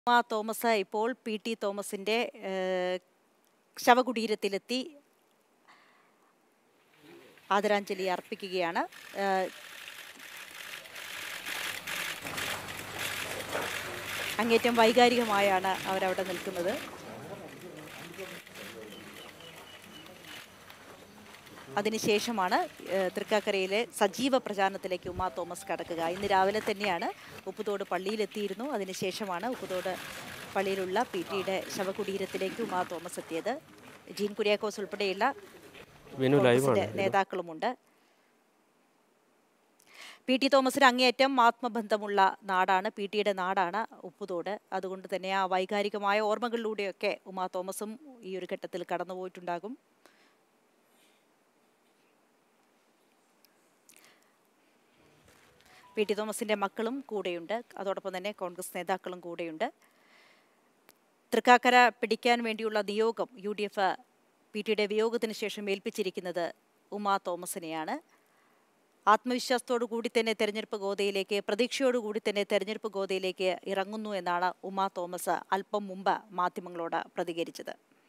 ഉമാ തോമസ് ഇപ്പോൾ P T തോമസിന്റെ ഏഹ്, ശവകുടീരത്തിലെത്തി ആദരാഞ്ജലി അർപ്പിക്കുകയാണ് ഏഹ്, അങ്ങേറ്റം വൈകാരികമായാണ് അവരവിടെ നിൽക്കുന്നത് അതിനുശേഷമാണ് ഏഹ്, തൃക്കാക്കരയിലെ സജീവ പ്രചാരണത്തിലേക്ക് ഉമാ തോമസ് കടക്കുക ഇന്ന് രാവിലെ തന്നെയാണ് ഉപ്പുതോട് പള്ളിയിലെത്തിയിരുന്നു അതിനുശേഷമാണ് ഉപ്പുതോട് പള്ളിയിലുള്ള പി ടിയുടെ ശവകുടീരത്തിലേക്ക് ഉമാ തോമസ് എത്തിയത് ജീൻ കുര്യാക്കോസ് ഉൾപ്പെടെയുള്ള വിനു ലൈവാണ് കോൺഗ്രസിന്റെ നേതാക്കളുമുണ്ട് പി ടി തോമസിന് അങ്ങേയറ്റം ആത്മബന്ധമുള്ള നാടാണ് പി ടിയുടെ നാടാണ് ഉപ്പുതോട് അതുകൊണ്ട് തന്നെ ആ വൈകാരികമായ ഓർമ്മകളിലൂടെയൊക്കെ ഉമാ തോമസും ഈ ഒരു ഘട്ടത്തിൽ കടന്നുപോയിട്ടുണ്ടാകും പി ടി തോമസിന്റെ മക്കളും കൂടെയുണ്ട് അതോടൊപ്പം തന്നെ കോൺഗ്രസ് നേതാക്കളും കൂടെയുണ്ട് തൃക്കാക്കര പിടിക്കാൻ വേണ്ടിയുള്ള നിയോഗം യു ഡി എഫ് പി ടിയുടെ വിയോഗത്തിന് ശേഷം ഏൽപ്പിച്ചിരിക്കുന്നത് ഉമാ തോമസിനെയാണ് ആത്മവിശ്വാസത്തോടു കൂടി തന്നെ തെരഞ്ഞെടുപ്പ് ഗോതയിലേക്ക് പ്രതീക്ഷയോടുകൂടി തന്നെ തെരഞ്ഞെടുപ്പ് ഗോതയിലേക്ക് ഇറങ്ങുന്നു എന്നാണ് ഉമാ തോമസ് അല്പം മുമ്പ് മാധ്യമങ്ങളോട് പ്രതികരിച്ചത്